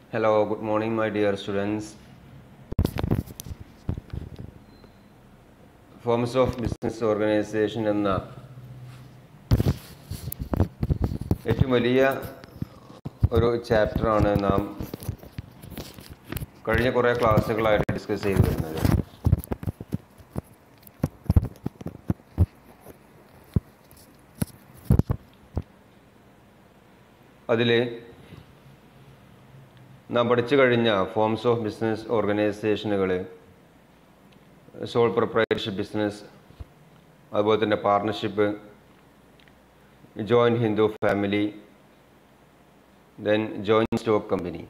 Hello, good morning, my dear students. Forms of business organisation എന്ന ഏറ്റവും വലിയ ഒരു ചാപ്റ്ററാണ് നാം കഴിഞ്ഞ കുറേ ക്ലാസ്സുകളായിട്ട് ഡിസ്കസ് ചെയ്തു വരുന്നത് അതിൽ നാം പഠിച്ചു കഴിഞ്ഞ ഫോംസ് ഓഫ് ബിസിനസ് ഓർഗനൈസേഷനുകൾ സോൾ പ്രൊപ്പറേറ്റർഷിപ്പ് ബിസിനസ് അതുപോലെ തന്നെ partnership joint Hindu family then joint stock company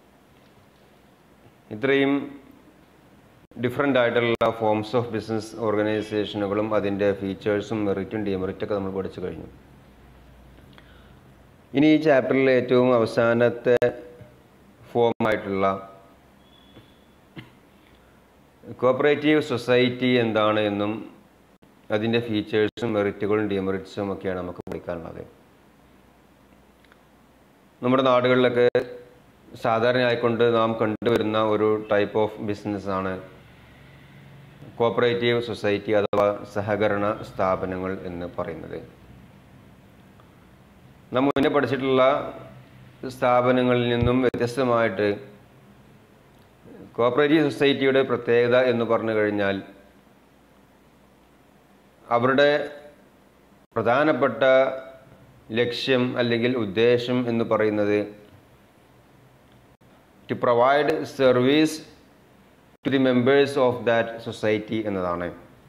ഇത്രയും ഡിഫറെൻ്റ് ആയിട്ടുള്ള ഫോംസ് ഓഫ് ബിസിനസ് ഓർഗനൈസേഷനുകളും അതിൻ്റെ ഫീച്ചേഴ്സും മെറിറ്റും ഡിമെറിറ്റൊക്കെ നമ്മൾ പഠിച്ചു കഴിഞ്ഞു ഇനി ഈ ചാപ്റ്ററിലെ ഏറ്റവും അവസാനത്തെ ഫോമായിട്ടുള്ള കോപ്പറേറ്റീവ് സൊസൈറ്റി എന്താണ് എന്നും അതിൻ്റെ ഫീച്ചേഴ്സും മെറിറ്റുകളും ഡിമെറിറ്റ്സും ഒക്കെയാണ് നമുക്ക് പഠിക്കാനുള്ളത് നമ്മുടെ നാടുകളിലൊക്കെ സാധാരണയായിക്കൊണ്ട് നാം കണ്ടുവരുന്ന ഒരു ടൈപ്പ് ഓഫ് ബിസിനസ്സാണ് കോപ്പറേറ്റീവ് സൊസൈറ്റി അഥവാ സഹകരണ സ്ഥാപനങ്ങൾ എന്ന് പറയുന്നത് നാം മുന്നേ പഠിച്ചിട്ടുള്ള സ്ഥാപനങ്ങളിൽ നിന്നും വ്യത്യസ്തമായിട്ട് കോപ്പറേറ്റീവ് സൊസൈറ്റിയുടെ പ്രത്യേകത എന്ന് പറഞ്ഞു കഴിഞ്ഞാൽ അവരുടെ പ്രധാനപ്പെട്ട ലക്ഷ്യം അല്ലെങ്കിൽ ഉദ്ദേശം എന്ന് പറയുന്നത് to provide service to the members of that society എന്നതാണ്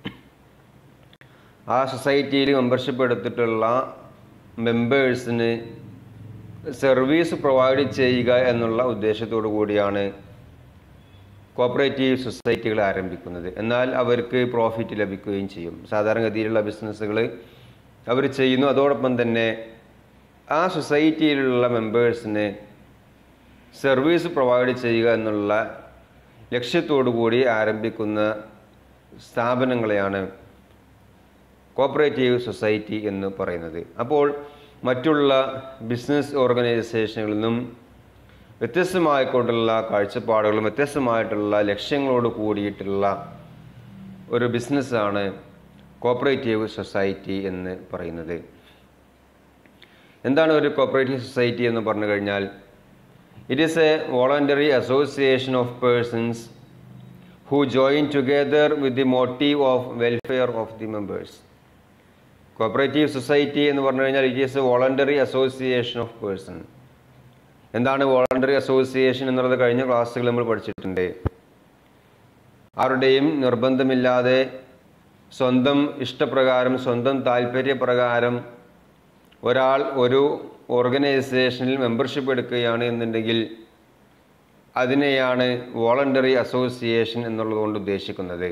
ആ സൊസൈറ്റിയിൽ മെമ്പർഷിപ്പ് എടുത്തിട്ടുള്ള മെമ്പേഴ്സിന് സർവീസ് പ്രൊവൈഡ് ചെയ്യുക എന്നുള്ള ഉദ്ദേശത്തോടു കൂടിയാണ് കോപ്പറേറ്റീവ് സൊസൈറ്റികൾ ആരംഭിക്കുന്നത് എന്നാൽ അവർക്ക് പ്രോഫിറ്റ് ലഭിക്കുകയും ചെയ്യും സാധാരണഗതിയിലുള്ള ബിസിനസ്സുകൾ അവർ ചെയ്യുന്നു അതോടൊപ്പം തന്നെ ആ സൊസൈറ്റിയിലുള്ള മെമ്പേഴ്സിന് സർവീസ് പ്രൊവൈഡ് ചെയ്യുക എന്നുള്ള ലക്ഷ്യത്തോടു കൂടി ആരംഭിക്കുന്ന സ്ഥാപനങ്ങളെയാണ് കോപ്പറേറ്റീവ് സൊസൈറ്റി എന്ന് പറയുന്നത് അപ്പോൾ മറ്റുള്ള ബിസിനസ് ഓർഗനൈസേഷനുകളിൽ നിന്നും വ്യത്യസ്തമായിക്കൊണ്ടുള്ള കാഴ്ചപ്പാടുകളും വ്യത്യസ്തമായിട്ടുള്ള ലക്ഷ്യങ്ങളോട് കൂടിയിട്ടുള്ള ഒരു ബിസിനസ്സാണ് കോപ്പറേറ്റീവ് സൊസൈറ്റി എന്ന് പറയുന്നത് എന്താണ് ഒരു കോപ്പറേറ്റീവ് സൊസൈറ്റി എന്ന് പറഞ്ഞു കഴിഞ്ഞാൽ it is a voluntary association of persons who join together with the motive of welfare of the members cooperative society എന്ന് പറഞ്ഞു കഴിഞ്ഞാൽ it is a voluntary association of person എന്താണ് വോളണ്ടറി അസോസിയേഷൻ എന്നുള്ളത് കഴിഞ്ഞ ക്ലാസ്സുകൾ നമ്മൾ പഠിച്ചിട്ടുണ്ട് ആരുടെയും നിർബന്ധമില്ലാതെ സ്വന്തം ഇഷ്ടപ്രകാരം സ്വന്തം താല്പര്യപ്രകാരം ഒരാൾ ഒരു ഓർഗനൈസേഷനിൽ മെമ്പർഷിപ്പ് എടുക്കുകയാണ് എന്നുണ്ടെങ്കിൽ അതിനെയാണ് വോളണ്ടറി അസോസിയേഷൻ എന്നുള്ളത് കൊണ്ട് ഉദ്ദേശിക്കുന്നത്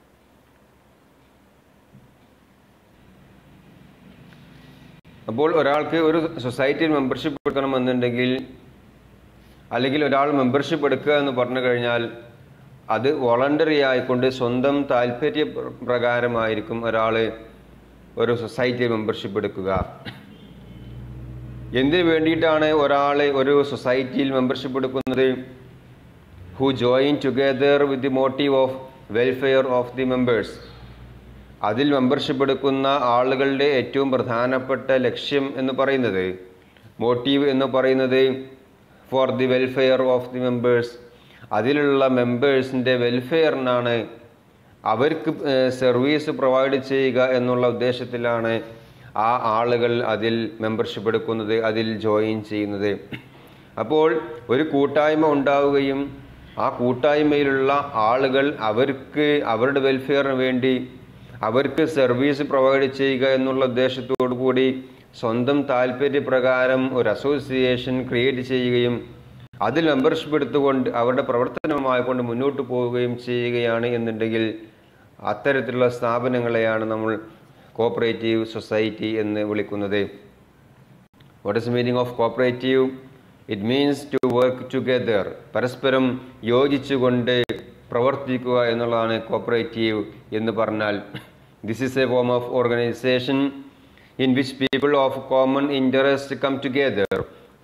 അപ്പോൾ ഒരാൾക്ക് ഒരു സൊസൈറ്റിയിൽ മെമ്പർഷിപ്പ് എടുക്കണമെന്നുണ്ടെങ്കിൽ അല്ലെങ്കിൽ ഒരാൾ മെമ്പർഷിപ്പ് എടുക്കുക എന്ന് പറഞ്ഞു കഴിഞ്ഞാൽ അത് വോളണ്ടറി ആയിക്കൊണ്ട് സ്വന്തം താല്പര്യ പ്രകാരമായിരിക്കും ഒരാൾ ഒരു സൊസൈറ്റിയിൽ മെമ്പർഷിപ്പ് എടുക്കുക എന്തിനു വേണ്ടിയിട്ടാണ് ഒരാൾ ഒരു സൊസൈറ്റിയിൽ മെമ്പർഷിപ്പ് എടുക്കുന്നത് who join together with the motive of welfare of the members അതിൽ മെമ്പർഷിപ്പ് എടുക്കുന്ന ആളുകളുടെ ഏറ്റവും പ്രധാനപ്പെട്ട ലക്ഷ്യം എന്ന് പറയുന്നത് മോട്ടീവ് എന്ന് പറയുന്നത് for the welfare of the members അതിലുള്ള മെമ്പേഴ്സിൻ്റെ വെൽഫെയറിനാണ് അവർക്ക് സർവീസ് പ്രൊവൈഡ് ചെയ്യുക എന്നുള്ള ഉദ്ദേശത്തിലാണ് ആ ആളുകൾ അതിൽ മെമ്പർഷിപ്പ് എടുക്കുന്നത് അതിൽ ജോയിൻ ചെയ്യുന്നത് അപ്പോൾ ഒരു കൂട്ടായ്മ ഉണ്ടാവുകയും ആ കൂട്ടായ്മയിലുള്ള ആളുകൾ അവർക്ക് അവരുടെ വെൽഫെയറിന് വേണ്ടി അവർക്ക് സർവീസ് പ്രൊവൈഡ് ചെയ്യുക എന്നുള്ള ഉദ്ദേശത്തോടു കൂടി സ്വന്തം താല്പര്യപ്രകാരം ഒരു അസോസിയേഷൻ ക്രിയേറ്റ് ചെയ്യുകയും അതിൽ മെമ്പർഷിപ്പ് എടുത്തുകൊണ്ട് അവരുടെ പ്രവർത്തനമായി കൊണ്ട് മുന്നോട്ട് പോവുകയും ചെയ്യുകയാണ് എന്നുണ്ടെങ്കിൽ അത്തരത്തിലുള്ള സ്ഥാപനങ്ങളെയാണ് നമ്മൾ കോപ്പറേറ്റീവ് സൊസൈറ്റി എന്ന് വിളിക്കുന്നത് what is meaning of cooperative it means to work together പരസ്പരം യോജിച്ചുകൊണ്ട് പ്രവർത്തിക്കുക എന്നുള്ളതാണ് കോപ്പറേറ്റീവ് എന്ന് പറഞ്ഞാൽ this is a form of organization in which people of common interest come together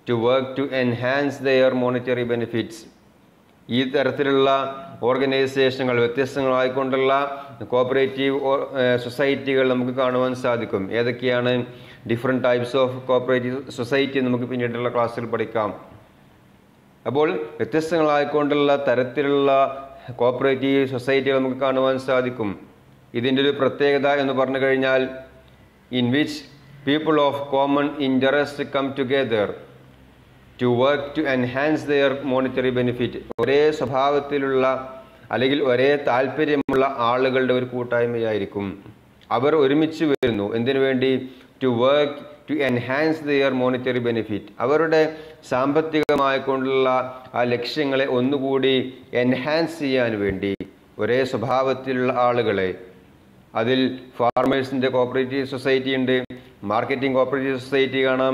to work to enhance their monetary benefits ഈ തരത്തിലുള്ള ഓർഗനൈസേഷനുകൾ വ്യത്യസ്തങ്ങളായിക്കൊണ്ടുള്ള cooperative സൊസൈറ്റികൾ നമുക്ക് കാണുവാൻ സാധിക്കും ഏതൊക്കെയാണ് different types of cooperative society നമുക്ക് പിന്നീടുള്ള ക്ലാസ്സിൽ പഠിക്കാം അപ്പോൾ വ്യത്യസ്തങ്ങളായിക്കൊണ്ടുള്ള തരത്തിലുള്ള കോപ്പറേറ്റീവ് സൊസൈറ്റികൾ നമുക്ക് കാണുവാൻ സാധിക്കും ഇതിൻ്റെ ഒരു പ്രത്യേകത എന്ന് പറഞ്ഞു കഴിഞ്ഞാൽ in which people of common interest come together to work to enhance their monetary benefit ഒരേ സ്വഭാവത്തിലുള്ള അല്ലെങ്കിൽ ഒരേ താല്പര്യമുള്ള ആളുകളുടെ ഒരു കൂട്ടായ്മയായിരിക്കും അവർ ഒരുമിച്ച് വരുന്നു എന്തിനു വേണ്ടി to work to enhance their monetary benefit അവരുടെ സാമ്പത്തികമായി കൊണ്ടുള്ള ആ ലക്ഷ്യങ്ങളെ ഒന്നുകൂടി എൻഹാൻസ് ചെയ്യാൻ വേണ്ടി ഒരേ സ്വഭാവത്തിലുള്ള ആളുകളെ അതിൽ ഫാർമേഴ്സിൻ്റെ കോപ്പറേറ്റീവ് സൊസൈറ്റി ഉണ്ട് മാർക്കറ്റിംഗ് കോപ്പറേറ്റീവ് സൊസൈറ്റി കാണാം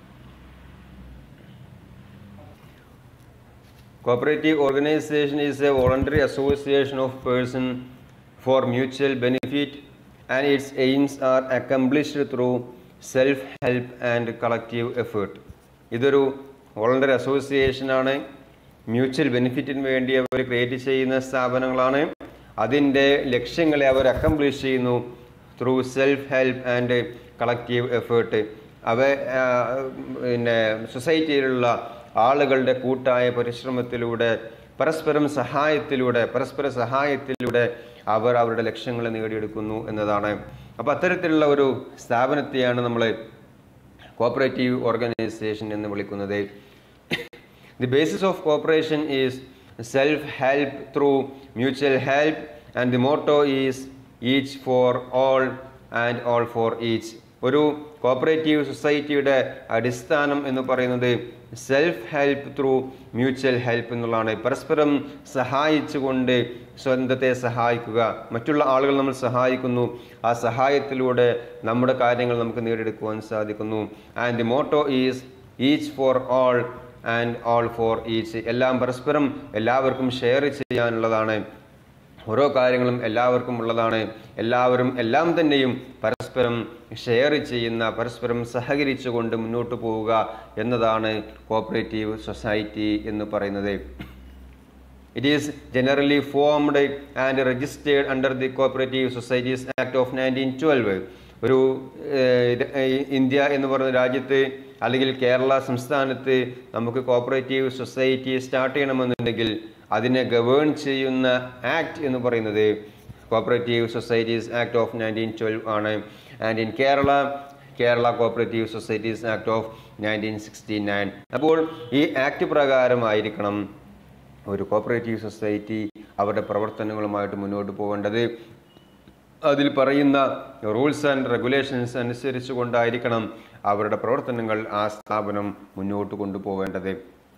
Cooperative organization is a voluntary association of person for mutual benefit and its aims are accomplished through self-help and collective effort. ഇതൊരു വോളണ്ടറി അസോസിയേഷനാണ് മ്യൂച്വൽ ബെനിഫിറ്റിന് വേണ്ടി അവർ ക്രിയേറ്റ് ചെയ്യുന്ന സ്ഥാപനങ്ങളാണ് അതിൻ്റെ ലക്ഷ്യങ്ങളെ അവർ അക്കംപ്ലിഷ് ചെയ്യുന്നു through self help and collective effort അവ ആ, പിന്നെ സൊസൈറ്റിയിലുള്ള ആളുകളുടെ കൂട്ടായ പരിശ്രമത്തിലൂടെ പരസ്പരം സഹായത്തിലൂടെ പരസ്പര സഹായത്തിലൂടെ അവർ അവരുടെ ലക്ഷ്യങ്ങൾ നേടിയെടുക്കുന്നു എന്നതാണ് അപ്പോൾ അത്തരത്തിലുള്ള ഒരു സ്ഥാപനത്തെയാണ് നമ്മൾ കോപ്പറേറ്റീവ് ഓർഗനൈസേഷൻ എന്ന് വിളിക്കുന്നത് the basis of cooperation is self help through mutual help and the motto is each for all and all for each ഒരു കോപ്പറേറ്റീവ് സൊസൈറ്റിയുടെ അടിസ്ഥാനം എന്ന് പറയുന്നത് self help through mutual help എന്നുള്ളതാണ് പരസ്പരം സഹായിച്ചുകൊണ്ട് സ്വന്തത്തെ സഹായിക്കുക മറ്റുള്ള ആളുകൾ നമ്മൾ സഹായിക്കുന്നു ആ സഹായത്തിലൂടെ നമ്മുടെ കാര്യങ്ങൾ നമുക്ക് നേടിയെടുക്കുവാൻ സാധിക്കുന്നു and the motto is each for all and all for each എല്ലാം പരസ്പരം എല്ലാവർക്കും ഷെയർ ചെയ്യാനുള്ളതാണ് ഓരോ കാര്യങ്ങളും എല്ലാവർക്കും ഉള്ളതാണ് എല്ലാവരും എല്ലാം തന്നെയും പരസ്പരം ഷെയർ ചെയ്യുന്ന പരസ്പരം സഹകരിച്ചുകൊണ്ട് മുന്നോട്ട് പോവുക എന്നതാണ് കോപ്പറേറ്റീവ് സൊസൈറ്റി എന്ന് പറയുന്നത് It is generally formed and registered under the Cooperative Societies Act of 1912. ഒരു ഏഹ്, ഏഹ്, ഇന്ത്യ എന്ന് പറയുന്ന രാജ്യത്ത് അല്ലെങ്കിൽ കേരള സംസ്ഥാനത്ത് നമുക്ക് കോപ്പറേറ്റീവ് സൊസൈറ്റി സ്റ്റാർട്ട് ചെയ്യണമെന്നുണ്ടെങ്കിൽ അതിനെ ഗവേൺ ചെയ്യുന്ന ആക്ട് എന്ന് പറയുന്നത് cooperative societies act of nineteen twelve ആണ് and in Kerala Kerala cooperative societies act of nineteen sixty nine അപ്പോൾ ഈ ആക്ട് പ്രകാരമായിരിക്കണം ഒരു കോപ്പറേറ്റീവ് സൊസൈറ്റി അവരുടെ പ്രവർത്തനങ്ങളുമായിട്ട് മുന്നോട്ട് പോകേണ്ടത് അതിൽ പറയുന്ന റൂൾസ് ആൻഡ് റെഗുലേഷൻസ് അനുസരിച്ച് കൊണ്ടായിരിക്കണം അവരുടെ പ്രവർത്തനങ്ങൾ ആ സ്ഥാപനം മുന്നോട്ട് കൊണ്ടുപോകേണ്ടത്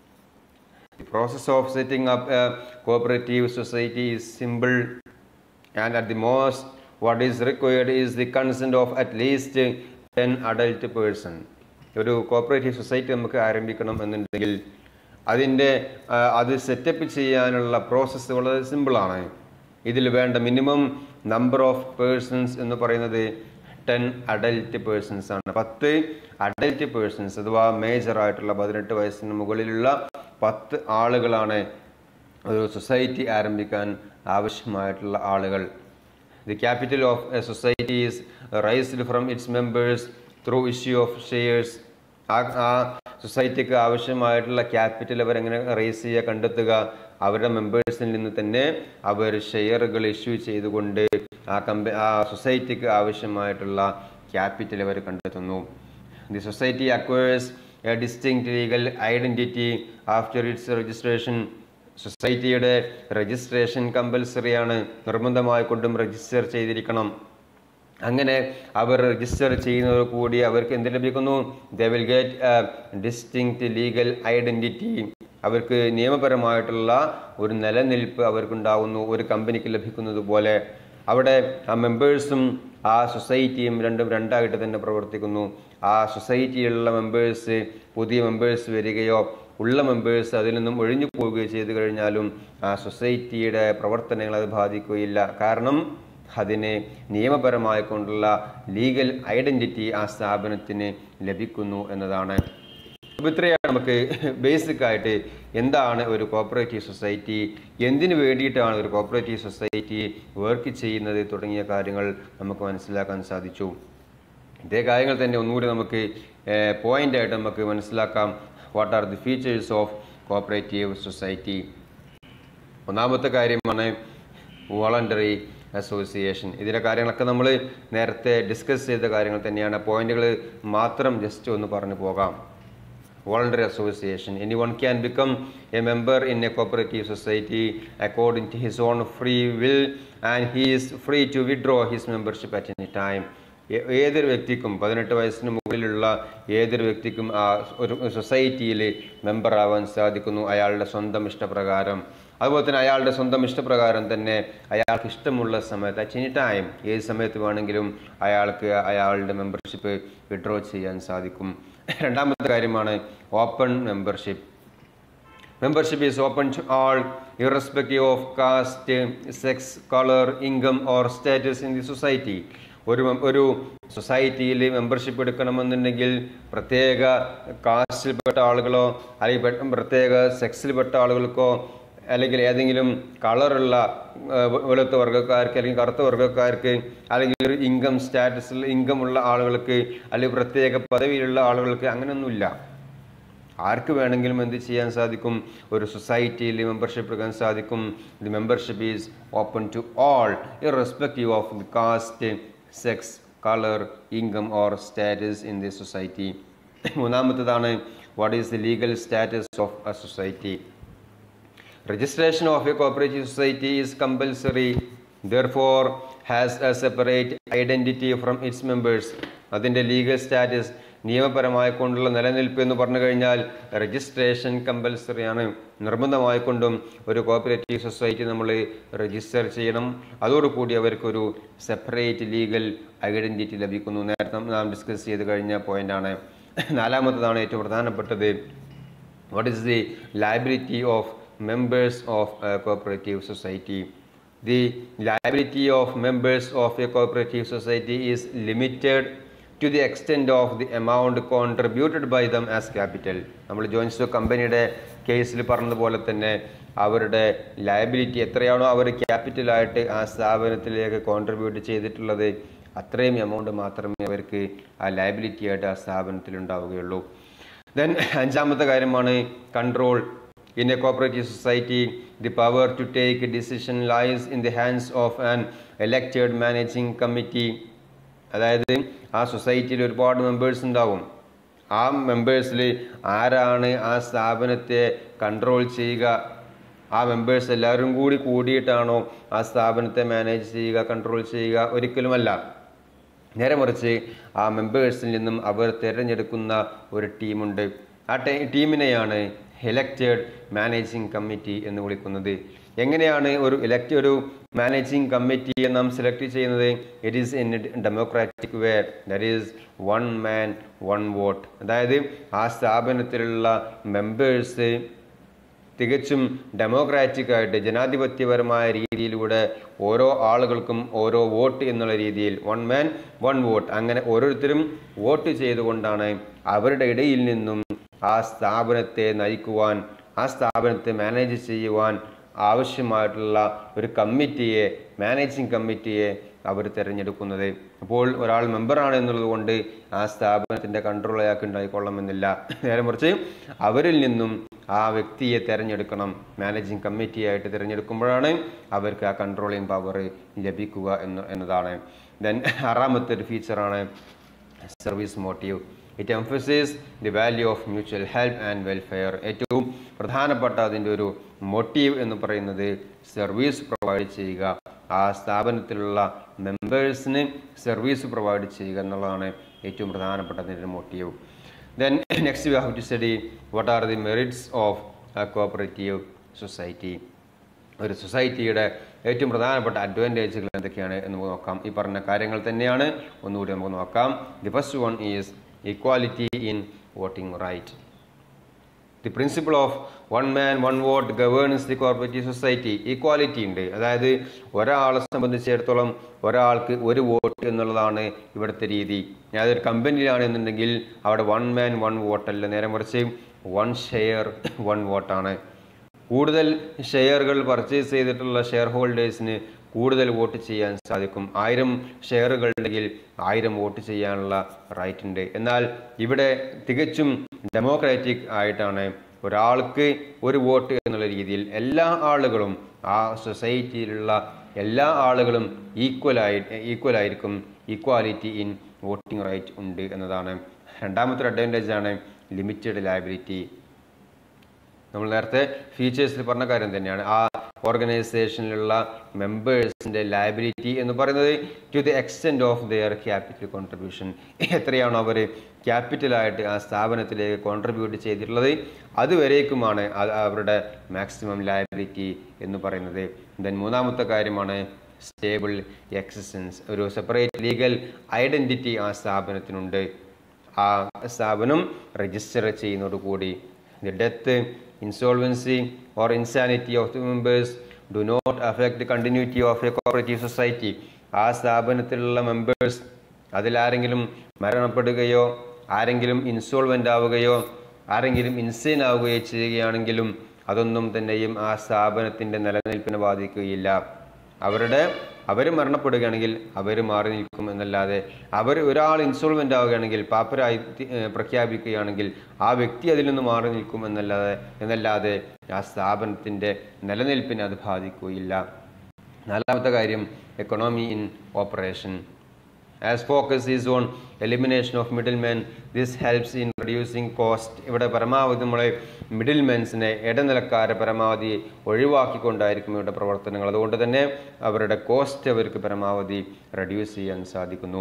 The process of setting up a cooperative society is simple and at the most what is required is the consent of at least 10 adult person. ഒരു കോപ്പറേറ്റീവ് സൊസൈറ്റി നമുക്ക് ആരംഭിക്കണം എന്നുണ്ടെങ്കിൽ അതിൻ്റെ ആ, അത് സെറ്റപ്പ് ചെയ്യാനുള്ള പ്രോസസ്സ് വളരെ സിമ്പിളാണ് ഇതിൽ വേണ്ട മിനിമം നമ്പർ ഓഫ് പേഴ്സൺസ് എന്ന് പറയുന്നത് ടെൻ അഡൽറ്റ് പേഴ്സൺസ് ആണ് പത്ത് അഡൽറ്റ് പേഴ്സൺസ് അഥവാ മേജർ ആയിട്ടുള്ള പതിനെട്ട് വയസ്സിന് മുകളിലുള്ള പത്ത് ആളുകളാണ് ഒരു സൊസൈറ്റി ആരംഭിക്കാൻ ആവശ്യമായിട്ടുള്ള ആളുകൾ the capital of a society is raised from its members through issue of shares ആ ആ സൊസൈറ്റിക്ക് ആവശ്യമായിട്ടുള്ള ക്യാപിറ്റൽ അവരെങ്ങനെ റേസ് ചെയ്യുക കണ്ടെത്തുക അവരുടെ മെമ്പേഴ്സിൽ നിന്ന് തന്നെ അവർ ഷെയറുകൾ ഇഷ്യൂ ചെയ്തുകൊണ്ട് ആ കമ്പ ആ സൊസൈറ്റിക്ക് ആവശ്യമായിട്ടുള്ള ക്യാപിറ്റൽ അവർ കണ്ടെത്തുന്നു the society acquires a distinct legal identity after its registration സൊസൈറ്റിയുടെ രജിസ്ട്രേഷൻ കമ്പൽസറിയാണ് നിർബന്ധമായി കൊണ്ടും രജിസ്റ്റർ ചെയ്തിരിക്കണം അങ്ങനെ അവർ രജിസ്റ്റർ ചെയ്യുന്നതോട് കൂടി അവർക്ക് എന്ത് ലഭിക്കുന്നു they will get a distinct legal identity അവർക്ക് നിയമപരമായിട്ടുള്ള ഒരു നിലനിൽപ്പ് അവർക്കുണ്ടാകുന്നു ഒരു കമ്പനിക്ക് ലഭിക്കുന്നത് പോലെ അവിടെ ആ മെമ്പേഴ്സും ആ സൊസൈറ്റിയും രണ്ടും രണ്ടായിട്ട് തന്നെ പ്രവർത്തിക്കുന്നു ആ സൊസൈറ്റിയിലുള്ള മെമ്പേഴ്സ് പുതിയ മെമ്പേഴ്സ് വരികയോ ഉള്ള മെമ്പേഴ്സ് അതിൽ നിന്നും ഒഴിഞ്ഞു പോവുകയോ ചെയ്തു കഴിഞ്ഞാലും ആ സൊസൈറ്റിയുടെ പ്രവർത്തനങ്ങൾ അത് ബാധിക്കുകയില്ല കാരണം അതിന് നിയമപരമായി കൊണ്ടുള്ള ലീഗൽ ഐഡൻറ്റിറ്റി ആ സ്ഥാപനത്തിന് ലഭിക്കുന്നു എന്നതാണ് അപ്പോൾ ഇത്രയാണ് നമുക്ക് ബേസിക് ആയിട്ട് എന്താണ് ഒരു കോപ്പറേറ്റീവ് സൊസൈറ്റി എന്തിനു വേണ്ടിയിട്ടാണ് ഒരു കോപ്പറേറ്റീവ് സൊസൈറ്റി വർക്ക് ചെയ്യുന്നത് തുടങ്ങിയ കാര്യങ്ങൾ നമുക്ക് മനസ്സിലാക്കാൻ സാധിച്ചു ഇതേ കാര്യങ്ങൾ തന്നെ ഒന്നുകൂടി നമുക്ക് പോയിന്റ് ആയിട്ട് നമുക്ക് മനസ്സിലാക്കാം what are the features of cooperative society ഒന്നാമത്തെ കാര്യമാണ് വോളണ്ടറി അസോസിയേഷൻ ഇതിലെ കാര്യങ്ങളൊക്കെ നമ്മൾ നേരത്തെ ഡിസ്കസ് ചെയ്ത കാര്യങ്ങൾ തന്നെയാണ് പോയിന്റുകൾ മാത്രം ജസ്റ്റ് ഒന്ന് പറഞ്ഞു പോകാം voluntary association. Anyone can become a member in a cooperative society according to his own free will and he is free to withdraw his membership at any time. ഏ- ഏതൊരു വ്യക്തിക്കും പതിനെട്ട് വയസ്സിന് മുകളിലുള്ള ഏതൊരു വ്യക്തിക്കും ആ ഒരു സൊസൈറ്റിയിൽ മെമ്പറാവാൻ സാധിക്കുന്നു അയാളുടെ സ്വന്തം ഇഷ്ടപ്രകാരം അതുപോലെ തന്നെ അയാളുടെ സ്വന്തം ഇഷ്ടപ്രകാരം തന്നെ അയാൾക്ക് ഇഷ്ടമുള്ള സമയത്ത് അറ്റ് എനി ടൈം ഏത് സമയത്ത് വേണമെങ്കിലും അയാൾക്ക് അയാളുടെ മെമ്പർഷിപ്പ് വിഡ്രോ ചെയ്യാൻ സാധിക്കും രണ്ടാമത്തെ കാര്യമാണ് open membership membership is open to all irrespective of caste sex colour income or status in the society ഒരു mem- ഒരു സൊസൈറ്റിയിൽ മെമ്പർഷിപ്പ് എടുക്കണമെന്നുണ്ടെങ്കിൽ പ്രത്യേക കാസ്റ്റിൽപ്പെട്ട ആളുകളോ അല്ലെങ്കിൽ പെ- പ്രത്യേക സെക്സിൽപ്പെട്ട ആളുകൾക്കോ അല്ലെങ്കിൽ ഏതെങ്കിലും കളറുള്ള വെളുത്ത വർഗ്ഗക്കാർക്ക് അല്ലെങ്കിൽ കറുത്ത വർഗ്ഗക്കാർക്ക് അല്ലെങ്കിൽ ഒരു ഇൻകം സ്റ്റാറ്റസിൽ ഇൻകം ഉള്ള ആളുകൾക്ക് അല്ലെങ്കിൽ പ്രത്യേക പദവിയിലുള്ള ആളുകൾക്ക് അങ്ങനെയൊന്നുമില്ല ആർക്ക് വേണമെങ്കിലും എന്ത് ചെയ്യാൻ സാധിക്കും ഒരു സൊസൈറ്റിയിൽ മെമ്പർഷിപ്പ് എടുക്കാൻ സാധിക്കും the membership is open to all irrespective of the caste sex colour income or status in the society മൂന്നാമത്തതാണ് what is the legal status of a society Registration of a cooperative society is compulsory, therefore has a separate identity from its members. അതിൻ്റെ legal status നിയമപരമായി കൊണ്ടുള്ള നിലനിൽപ്പ് എന്ന് പറഞ്ഞു കഴിഞ്ഞാൽ registration compulsory ആണ് നിർബന്ധമായിക്കൊണ്ടും ഒരു കോപ്പറേറ്റീവ് സൊസൈറ്റി നമ്മൾ രജിസ്റ്റർ ചെയ്യണം അതോടുകൂടി അവർക്കൊരു സെപ്പറേറ്റ് ലീഗൽ ഐഡൻറ്റിറ്റി ലഭിക്കുന്നു നേരത്തെ നാം ഡിസ്കസ് ചെയ്ത് കഴിഞ്ഞ പോയിന്റാണ് നാലാമത്തതാണ് ഏറ്റവും പ്രധാനപ്പെട്ടത് what is the liability of members of a cooperative society the liability of members of a cooperative society is limited to the extent of the amount contributed by them as capital നമ്മൾ joint stock കമ്പനിയുടെ കേസിൽ പറഞ്ഞതുപോലെ തന്നെ അവരുടെ liability എത്രയാണോ അവർ ക്യാപിറ്റലായിട്ട് ആ സ്ഥാപനത്തിലേക്ക് കോൺട്രിബ്യൂട്ട് ചെയ്തിട്ടുള്ളത് അത്രയും എമൗണ്ട് മാത്രമേ അവർക്ക് ആ ലയബിലിറ്റി ആയിട്ട് ആ സ്ഥാപനത്തിൽ ഉണ്ടാവുകയുള്ളൂ ദെൻ അഞ്ചാമത്തെ കാര്യമാണ് control in a cooperative society the power to take decision lies in the hands of an elected managing committee അതായത് ആ സൊസൈറ്റിയിൽ ഒരുപാട് മെമ്പേഴ്സ് ഉണ്ടാവും ആ മെമ്പേഴ്സിൽ ആരാണ് ആ സ്ഥാപനത്തെ കൺട്രോൾ ചെയ്യുക ആ മെമ്പേഴ്സ് എല്ലാവരും കൂടി കൂടിയിട്ടാണോ ആ സ്ഥാപനത്തെ മാനേജ് ചെയ്യുക കൺട്രോൾ ചെയ്യുക ഒരിക്കലുമല്ല നേരെ മറിച്ച് ആ മെമ്പേഴ്സിൽ നിന്നും അവർ തിരഞ്ഞെടുക്കുന്ന ഒരു ടീമുണ്ട് ആ ടീ- ടീമിനെയാണ് എലക്റ്റഡ് മാനേജിംഗ് കമ്മിറ്റി എന്ന് വിളിക്കുന്നത് എങ്ങനെയാണ് ഒരു ഇലക്ട് ഒരു മാനേജിംഗ് കമ്മിറ്റിയെ നാം സെലക്ട് ചെയ്യുന്നത് it is in democratic way that is one man one vote അതായത് ആ സ്ഥാപനത്തിലുള്ള മെമ്പേഴ്സ് തികച്ചും ഡെമോക്രാറ്റിക് ആയിട്ട് ജനാധിപത്യപരമായ രീതിയിലൂടെ ഓരോ ആളുകൾക്കും ഓരോ വോട്ട് എന്നുള്ള രീതിയിൽ വൺ മാൻ വൺ വോട്ട് അങ്ങനെ ഓരോരുത്തരും വോട്ട് ചെയ്തുകൊണ്ടാണ് അവരുടെ ഇടയിൽ നിന്നും ആ സ്ഥാപനത്തെ നയിക്കുവാൻ ആ സ്ഥാപനത്തെ മാനേജ് ചെയ്യുവാൻ ആവശ്യമായിട്ടുള്ള ഒരു കമ്മിറ്റിയെ മാനേജിങ് കമ്മിറ്റിയെ അവർ തിരഞ്ഞെടുക്കുന്നത് അപ്പോൾ ഒരാൾ മെമ്പറാണ് എന്നുള്ളത് കൊണ്ട് ആ സ്ഥാപനത്തിൻ്റെ കൺട്രോൾ അയാൾക്ക് ഉണ്ടായിക്കൊള്ളണമെന്നില്ല നേരെ മറിച്ച് അവരിൽ നിന്നും ആ വ്യക്തിയെ തിരഞ്ഞെടുക്കണം മാനേജിങ് കമ്മിറ്റിയായിട്ട് തിരഞ്ഞെടുക്കുമ്പോഴാണ് അവർക്ക് ആ കൺട്രോളിങ് പവർ ലഭിക്കുക എന്ന് എന്നതാണ് ദെൻ ആറാമത്തെ ഒരു ഫീച്ചറാണ് service motive it emphasis the value of mutual help and welfare ഏറ്റവും പ്രധാനപ്പെട്ട അതിൻ്റെ ഒരു മോട്ടീവ് എന്ന് പറയുന്നത് സർവീസ് പ്രൊവൈഡ് ചെയ്യുക ആ സ്ഥാപനത്തിലുള്ള മെമ്പേഴ്സിന് സർവീസ് പ്രൊവൈഡ് ചെയ്യുക എന്നുള്ളതാണ് ഏറ്റവും പ്രധാനപ്പെട്ട അതിൻ്റെ ഒരു motive then next we have to study what are the merits of cooperative society ഒരു സൊസൈറ്റിയുടെ ഏറ്റവും പ്രധാനപ്പെട്ട അഡ്വാൻറ്റേജുകൾ എന്തൊക്കെയാണ് എന്ന് നമുക്ക് നോക്കാം ഈ പറഞ്ഞ കാര്യങ്ങൾ തന്നെയാണ് ഒന്നുകൂടി നമുക്ക് നോക്കാം the first one is equality in voting right the principle of one man one vote governs the cooperative society equality ഉണ്ട് അതായത് ഒരാളെ സംബന്ധിച്ചിടത്തോളം ഒരാൾക്ക് ഒരു വോട്ട് എന്നുള്ളതാണ് ഇവിടുത്തെ രീതി അതൊരു കമ്പനിയിലാണെന്നുണ്ടെങ്കിൽ അവിടെ വൺ മാൻ വൺ വോട്ടല്ല നേരെ മറിച്ച് വൺ ഷെയർ വൺ വോട്ടാണ് കൂടുതൽ ഷെയറുകൾ പർച്ചേസ് ചെയ്തിട്ടുള്ള ഷെയർ ഹോൾഡേഴ്സിന് കൂടുതൽ വോട്ട് ചെയ്യാൻ സാധിക്കും ആയിരം ഷെയറുകൾ ഉണ്ടെങ്കിൽ ആയിരം വോട്ട് ചെയ്യാനുള്ള റൈറ്റ് ഉണ്ട് എന്നാൽ ഇവിടെ തികച്ചും ഡെമോക്രാറ്റിക് ആയിട്ടാണ് ഒരാൾക്ക് ഒരു വോട്ട് എന്നുള്ള രീതിയിൽ എല്ലാ ആളുകളും ആ സൊസൈറ്റിയിലുള്ള എല്ലാ ആളുകളും ഈക്വലായി ഈക്വൽ ആയിരിക്കും ഈക്വാലിറ്റി ഇൻ വോട്ടിംഗ് റൈറ്റ് ഉണ്ട് എന്നതാണ് രണ്ടാമത്തെ അഡ്വാൻറ്റേജ് ആണ് ലിമിറ്റഡ് ലയബിലിറ്റി നമ്മൾ നേരത്തെ ഫീച്ചേഴ്സിൽ പറഞ്ഞ കാര്യം തന്നെയാണ് ആ ഓർഗനൈസേഷനിലുള്ള മെമ്പേഴ്സിൻ്റെ ലയബിലിറ്റി എന്ന് പറയുന്നത് to the extent of their capital contribution എത്രയാണോ അവർ ക്യാപിറ്റലായിട്ട് ആ സ്ഥാപനത്തിലേക്ക് കോൺട്രിബ്യൂട്ട് ചെയ്തിട്ടുള്ളത് അതുവരേക്കുമാണ് അത് അവരുടെ മാക്സിമം ലയബിലിറ്റി എന്ന് പറയുന്നത് ദെൻ മൂന്നാമത്തെ കാര്യമാണ് സ്റ്റേബിൾ എക്സിസ്റ്റൻസ് ഒരു സെപ്പറേറ്റ് ലീഗൽ ഐഡൻറ്റിറ്റി ആ സ്ഥാപനത്തിനുണ്ട് ആ സ്ഥാപനം രജിസ്റ്റർ ചെയ്യുന്നതോടുകൂടി the death insolvency or insanity of the members do not affect the continuity of a cooperative society ആ സ്ഥാപനത്തിലുള്ള മെമ്പേഴ്സ് അതിലാരെങ്കിലും മരണപ്പെടുകയോ ആരെങ്കിലും ഇൻസോൾവൻ്റ് ആവുകയോ ആരെങ്കിലും ഇൻസൈൻ ആവുകയോ ചെയ്യുകയാണെങ്കിലും അതൊന്നും തന്നെയും ആ സ്ഥാപനത്തിൻ്റെ നിലനിൽപ്പിനെ ബാധിക്കുകയില്ല അവരുടെ അവർ മരണപ്പെടുകയാണെങ്കിൽ അവർ മാറി നിൽക്കും എന്നല്ലാതെ അവർ ഒരാൾ ഇൻസോൾവൻ്റ് ആവുകയാണെങ്കിൽ പാപ്പരായി തി- ഏഹ് പ്രഖ്യാപിക്കുകയാണെങ്കിൽ ആ വ്യക്തി അതിൽ നിന്ന് മാറി നിൽക്കും എന്നല്ലാതെ എന്നല്ലാതെ ആ സ്ഥാപനത്തിൻ്റെ നിലനിൽപ്പിനെ അത് ബാധിക്കുകയില്ല നാലാമത്തെ കാര്യം economy in operation as focus is on elimination of middle men this helps in reducing cost ഇവിടെ പരമാവധി നമ്മളെ മിഡിൽ മെൻസിനെ ഇടനിലക്കാരെ പരമാവധി ഒഴിവാക്കിക്കൊണ്ടായിരിക്കും ഇവിടെ പ്രവർത്തനങ്ങൾ അതുകൊണ്ട് തന്നെ അവരുടെ കോസ്റ്റ് അവർക്ക് പരമാവധി റെഡ്യൂസ് ചെയ്യാൻ സാധിക്കുന്നു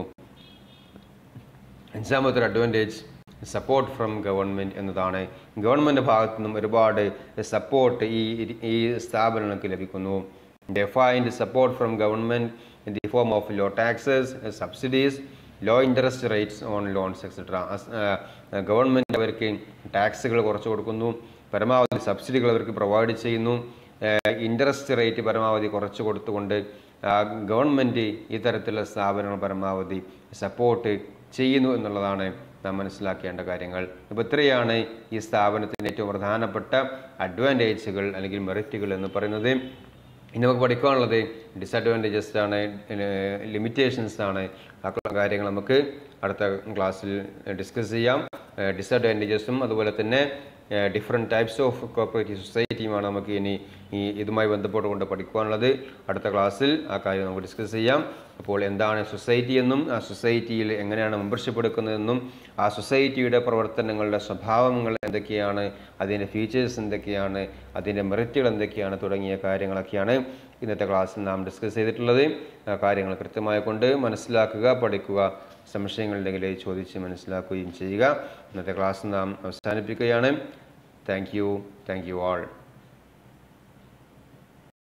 അഞ്ചാമത്തെ ഒരു അഡ്വാൻറ്റേജ് സപ്പോർട്ട് ഫ്രം ഗവൺമെൻറ് എന്നതാണ് ഗവൺമെൻറ് ഭാഗത്തു നിന്നും ഒരുപാട് സപ്പോർട്ട് ഈ ഈ സ്ഥാപനങ്ങൾക്ക് ലഭിക്കുന്നു defined support from government in the form of low taxes subsidies low interest rates on loans etcetera government അവർക്ക് ടാക്സുകൾ കുറച്ച് കൊടുക്കുന്നു പരമാവധി സബ്സിഡികൾ അവർക്ക് പ്രൊവൈഡ് ചെയ്യുന്നു ഇൻട്രസ്റ്റ് റേറ്റ് പരമാവധി കുറച്ച് കൊടുത്തുകൊണ്ട് ഗവൺമെൻറ് ഇത്തരത്തിലുള്ള സ്ഥാപനങ്ങൾ പരമാവധി സപ്പോർട്ട് ചെയ്യുന്നു എന്നുള്ളതാണ് നാം മനസ്സിലാക്കേണ്ട കാര്യങ്ങൾ അപ്പോൾ ഇത്രയാണ് ഈ സ്ഥാപനത്തിൻ്റെ ഏറ്റവും പ്രധാനപ്പെട്ട അഡ്വാൻറ്റേജുകൾ അല്ലെങ്കിൽ മെറിറ്റുകൾ എന്ന് പറയുന്നത് ഇനി നമുക്ക് പഠിക്കാനുള്ളത് ഡിസഡ്വാൻറ്റേജസ് ആണ് ലിമിറ്റേഷൻസ് ആണ് ആ കാര്യങ്ങൾ നമുക്ക് അടുത്ത ക്ലാസ്സിൽ ഡിസ്കസ് ചെയ്യാം ഡിസഡ്വാൻറ്റേജസും അതുപോലെ തന്നെ ഡിഫറെൻറ്റ് ടൈപ്സ് ഓഫ് കോപ്പറേറ്റീവ് സൊസൈറ്റിയുമാണ് നമുക്ക് ഇനി ഈ ഇതുമായി ബന്ധപ്പെട്ടുകൊണ്ട് പഠിക്കുവാനുള്ളത് അടുത്ത ക്ലാസ്സിൽ ആ കാര്യം നമുക്ക് ഡിസ്കസ് ചെയ്യാം അപ്പോൾ എന്താണ് സൊസൈറ്റി എന്നും ആ സൊസൈറ്റിയിൽ എങ്ങനെയാണ് മെമ്പർഷിപ്പ് എടുക്കുന്നതെന്നും ആ സൊസൈറ്റിയുടെ പ്രവർത്തനങ്ങളുടെ സ്വഭാവങ്ങൾ എന്തൊക്കെയാണ് അതിൻ്റെ ഫീച്ചേഴ്സ് എന്തൊക്കെയാണ് അതിൻ്റെ മെറിറ്റുകൾ എന്തൊക്കെയാണ് തുടങ്ങിയ കാര്യങ്ങളൊക്കെയാണ് ഇന്നത്തെ ക്ലാസ്സിൽ നാം ഡിസ്കസ് ചെയ്തിട്ടുള്ളത് ആ കാര്യങ്ങൾ കൃത്യമായി കൊണ്ട് മനസ്സിലാക്കുക പഠിക്കുക സംശയങ്ങളുണ്ടെങ്കിൽ ചോദിച്ച് മനസ്സിലാക്കുകയും ചെയ്യുക ഇന്നത്തെ ക്ലാസ് നാം അവസാനിപ്പിക്കുകയാണ് thank you thank you all